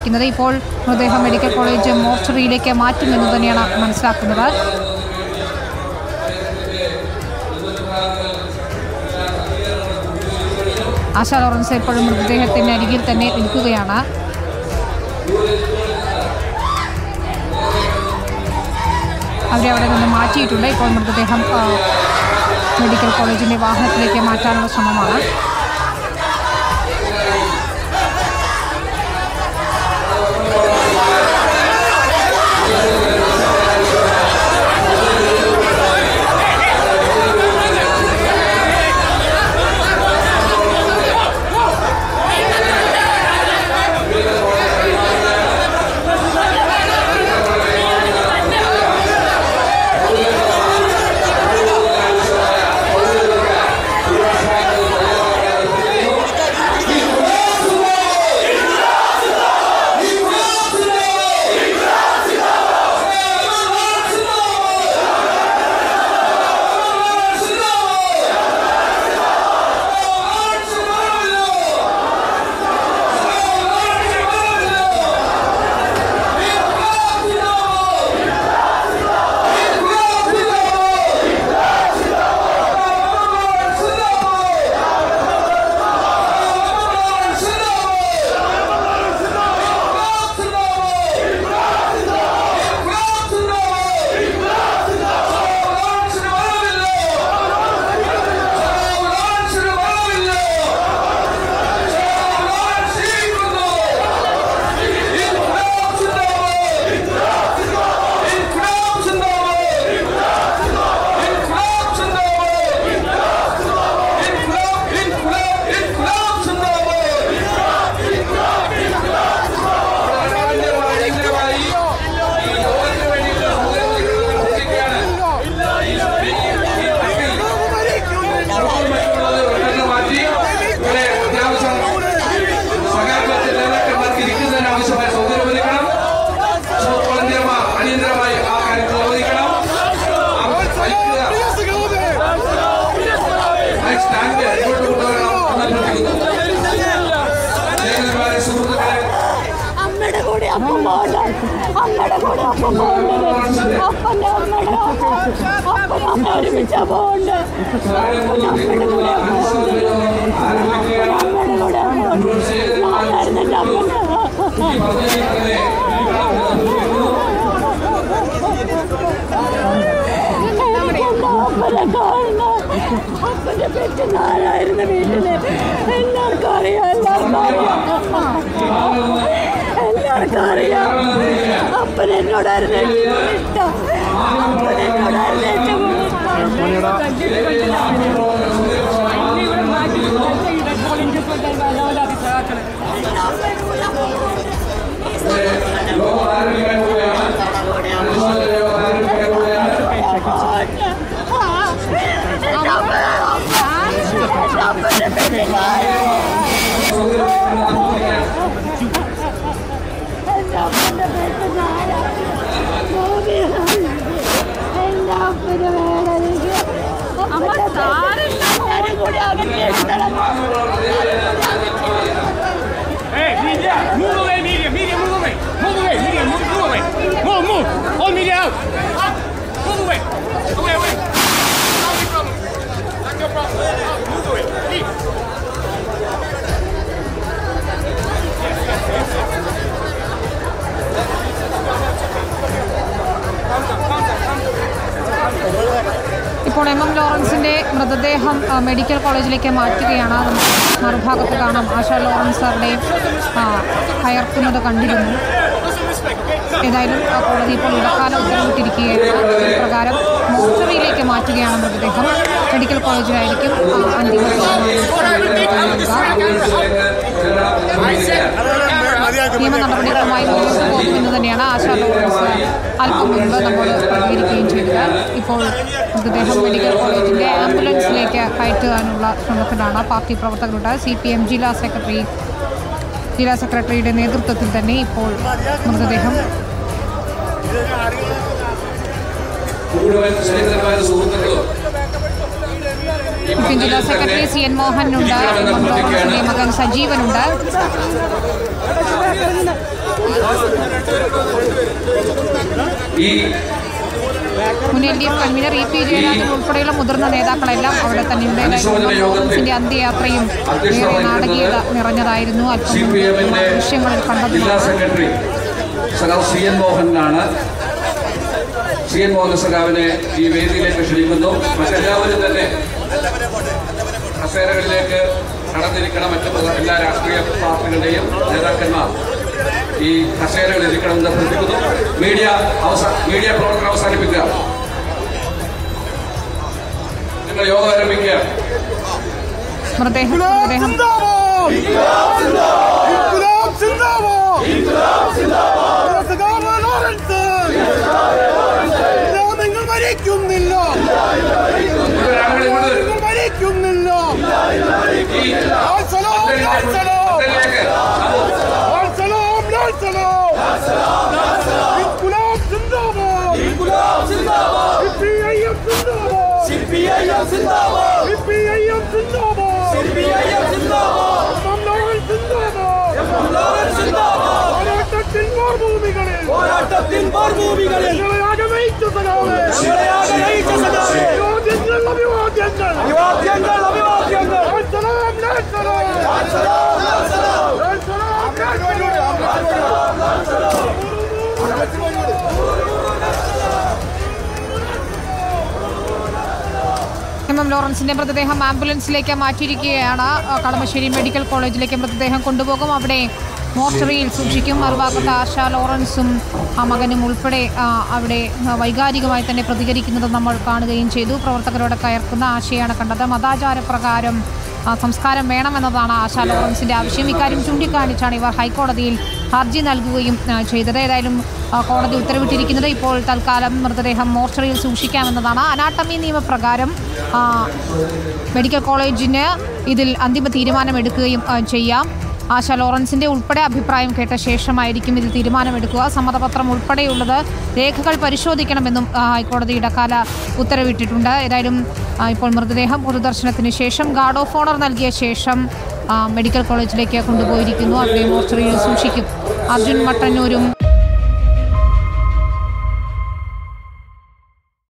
അറിയിക്കുന്നത് ഇപ്പോൾ മൃതദേഹം മെഡിക്കൽ കോളേജ് മോർച്ചറിയിലേക്ക് മാറ്റുമെന്ന് തന്നെയാണ് മനസ്സിലാക്കുന്നത് ആശാ ലോറൻസ് ഇപ്പോഴും മൃതദേഹത്തിന് അരികിൽ തന്നെ നിൽക്കുകയാണ് അവരെ അവിടെ നിന്ന് മാറ്റിയിട്ടുണ്ട് ഇപ്പോൾ മൃതദേഹം ആ, മെഡിക്കൽ കോളേജിൻ്റെ വാഹനത്തിലേക്ക് മാറ്റാനുള്ള ശ്രമമാണ് അടിയന്തരമായി ആ കാര്യത്തിൽ അനുവദിക്കണം സ്റ്റാൻഡ് ഇങ്ങോട്ട് കൊണ്ടുവരണം എന്ന് അഭ്യർത്ഥിക്കുന്നു ലേഖനന്മാരെ സുഹൃത്തുക്കളെ അമ്മയുടെ കൂടെ അപ്പം പോകണ്ട അമ്മയുടെ കൂടെ അപ്പം പോകണ്ടത് അപ്പൻ്റെ അമ്മയുടെ അപ്പൻ അമ്മ ഒരുമിച്ചാ പോകണ്ട അമ്മയുടെ കൂടെ അമ്മയുടെ കൂടെ ഞാനായിരുന്നു എൻ്റെ അപ്പനെ കാണണം അപ്പന്റെ പെറ്റ് നാലായിരുന്നു വീട്ടില് എല്ലാവർക്കും അറിയാം എല്ലാവർക്കും അറിയാം എല്ലാവർക്കും അറിയാം അപ്പൻ എന്നോടായിരുന്നു ഏറ്റവും ഇഷ്ടം അപ്പൻ എന്നോടായിരുന്നു ഏറ്റവും അപ്പന്റെ പെറ്റ് എൻ്റെ അപ്പൻ്റെ പെറ്റ് നാലായിരുന്നു എൻ്റെ അപ്പന് വേദനിക്ക് അമ്മ കൂടി അകറ്റിയിടണം Hey, media! Move away, media! Media, move away! Move away, media! Move, move away! Move, move! All media out! Up! Move away! Away, away! Not your problem. Not your problem. Out, move away. Leave. ഇപ്പോൾ M M ലോറൻസിന്റെ മൃതദേഹം ആ, medical കോളേജിലേക്ക് മാറ്റുകയാണ് നമുക്ക് മറുഭാഗത്ത് കാണാം ASHA Lawrence അവരുടെ ആ, കയർക്കുന്നത് കണ്ടിരുന്നു ഏതായാലും ആ കോടതി ഇപ്പോൾ ഇടക്കാല ഉത്തരവിട്ടിരിക്കുകയാണ് ഈ പ്രകാരം മോർച്ചറിയിലേക്ക് മാറ്റുകയാണ് മൃതദേഹം മെഡിക്കൽ കോളേജിലായിരിക്കും ആ, അന്തിമ തീരുമാനം നിയമ നടപടികളുമായി മുന്നോട്ട് പോകുമെന്ന് തന്നെയാണ് ആശാ ലോറൻസ് അല്പം മുൻപ് നമ്മോട് പ്രതികരിക്കുകയും ചെയ്തത് ഇപ്പോൾ മൃതദേഹം മെഡിക്കൽ കോളേജിന്റെ ആംബുലൻസിലേക്ക് കയറ്റുവാനുള്ള ശ്രമത്തിലാണ് പാർട്ടി പ്രവർത്തകരുടെ സി പി എം ജില്ലാ സെക്രട്ടറി ജില്ലാ സെക്രട്ടറിയുടെ നേതൃത്വത്തിൽ തന്നെ ഇപ്പോൾ മൃതദേഹം മുഴുവൻ സ്നേഹിതന്മാരും സുഹൃത്തുക്കളും മുഖ്യ ജില്ലാ സെക്രട്ടറി സി എൻ മോഹനുണ്ട് എം എം ലോറൻസിന്റെ മകൻ സജീവനുണ്ട് ഈ മുൻ L D F convener E P Jayarajan ഉൾപ്പെടെയുള്ള മുതിർന്ന നേതാക്കളെല്ലാം അവിടെ തന്നെ ഉണ്ടായിരുന്നു ലോറൻസിന്റെ അന്ത്യയാത്രയും ഏറെ നാടകീയത നിറഞ്ഞതായിരുന്നു അല്പം സി മുമ്പ് പി എമ്മിന്റെ ദൃശ്യങ്ങളിൽ ജില്ലാ കണ്ടതുമാണ് സെക്രട്ടറി സഖാവ് സി എൻ മോഹനാണ് സി എൻ മോഹൻ സഖാവിനെ ഈ വേദിയിലേക്ക് ക്ഷണിക്കുന്നു മറ്റെല്ലാവരും തന്നെ കസേരകളിലേക്ക് കടന്നിരിക്കണം മറ്റു പ്രധാ- എല്ലാ രാഷ്ട്രീയ പാർട്ടികളുടെയും നേതാക്കന്മാർ ഈ കസേരകളിൽ ഇരിക്കണമെന്ന് അഭ്യർത്ഥിക്കുന്നു മീഡിയ അവസാന മീഡിയ പ്രവർത്തനം അവസാനിപ്പിക്കുക നിങ്ങൾ യോഗം ആരംഭിക്കുക മൃതദേഹം മൃതദേഹം നിങ്ങൾ മരിക്കുന്നില്ല ആളുകൾ ഇങ്ങോട്ട് വരൂ. നിങ്ങൾ മരിക്കുന്നില്ല ഈ ലാൽ സലാം ലാൽ സലാം ഇതിലേക്ക് ലാൽ സലാം ലാൽ സലാം ഇൻകുലാബ് സിന്ദാബാദ് ഇൻകുലാബ് സിന്ദാബാദ് സിപിഐഎം സിന്ദാബാദ് സിപിഐഎം സിന്ദാബാദ് സിപിഐഎം സിന്ദാബാദ് സിപിഐഎം സിന്ദാബാദ് മംലോകൻ സിന്ദാബാദ് മംലോകൻ സിന്ദാബാദ് പോരാട്ടത്തിൻ മാർഭൂമികളിൽ പോരാട്ടത്തിൻ മാർഭൂമികളിൽ ഞങ്ങളെ ആകമയിച്ച സഖാവേ ഞങ്ങളെ ആകമയിച്ച സഖാവേ അഭിവാദ്യങ്ങൾ അഭിവാദ്യങ്ങൾ അഭിവാദ്യങ്ങൾ അഭിവാദ്യങ്ങൾ ലാൽ സലാം ലാൽ സലാം ലാൽ സലാം ലാൽ സലാം ലാൽ സലാം ലാൽ സലാം എം എം ലോറൻസിന്റെ മൃതദേഹം ആംബുലൻസിലേക്ക് മാറ്റിയിരിക്കുകയാണ് ആ, കളമശ്ശേരി മെഡിക്കൽ കോളേജിലേക്ക് മൃതദേഹം കൊണ്ടുപോകും അവിടെ മോർച്ചറിയിൽ സൂക്ഷിക്കും മറുഭാഗത്ത് ആശ ലോറൻസും ആ മകനും ഉൾപ്പെടെ ആ, അവിടെ ആ, വൈകാരികമായി തന്നെ പ്രതികരിക്കുന്നത് നമ്മൾ കാണുകയും ചെയ്തു പ്രവർത്തകരോട് കയർക്കുന്ന ആശയാണ് കണ്ടത് മതാചാരപ്രകാരം ആ, സംസ്കാരം വേണമെന്നതാണ് ആശ ലോറൻസിന്റെ ആവശ്യം ഇക്കാര്യം ചൂണ്ടിക്കാണിച്ചാണ് ഇവർ ഹൈക്കോടതിയിൽ ഹർജി നൽകുകയും ആ, ചെയ്തത് ഏതായാലും ആ, കോടതി ഉത്തരവിട്ടിരിക്കുന്നത് ഇപ്പോൾ തൽക്കാലം മൃതദേഹം മോർച്ചറിയിൽ സൂക്ഷിക്കാമെന്നതാണ് അനാട്ടമി നിയമപ്രകാരം ആ, മെഡിക്കൽ കോളേജിന് ഇതിൽ അന്തിമ തീരുമാനമെടുക്കുകയും ആ, ചെയ്യാം ആശ ലോറൻസിന്റെ ഉൾപ്പെടെ അഭിപ്രായം കേട്ട ശേഷമായിരിക്കും ഇതിൽ തീരുമാനമെടുക്കുക സമ്മതപത്രം ഉൾപ്പെടെയുള്ളത് രേഖകൾ പരിശോധിക്കണമെന്നും ആ, ഹൈക്കോടതി ഇടക്കാല ഉത്തരവിട്ടിട്ടുണ്ട് ഏതായാലും ആ, ഇപ്പോൾ മൃതദേഹം പൊതുദർശനത്തിന് ശേഷം ഗാർഡ് ഓഫ് ഓണർ നൽകിയ ശേഷം ആ, മെഡിക്കൽ കോളേജിലേക്ക് കൊണ്ടുപോയിരിക്കുന്നു അവിടെ മോർച്ചറിയിൽ സൂക്ഷിക്കും അർജുൻ മട്ടന്നൂരും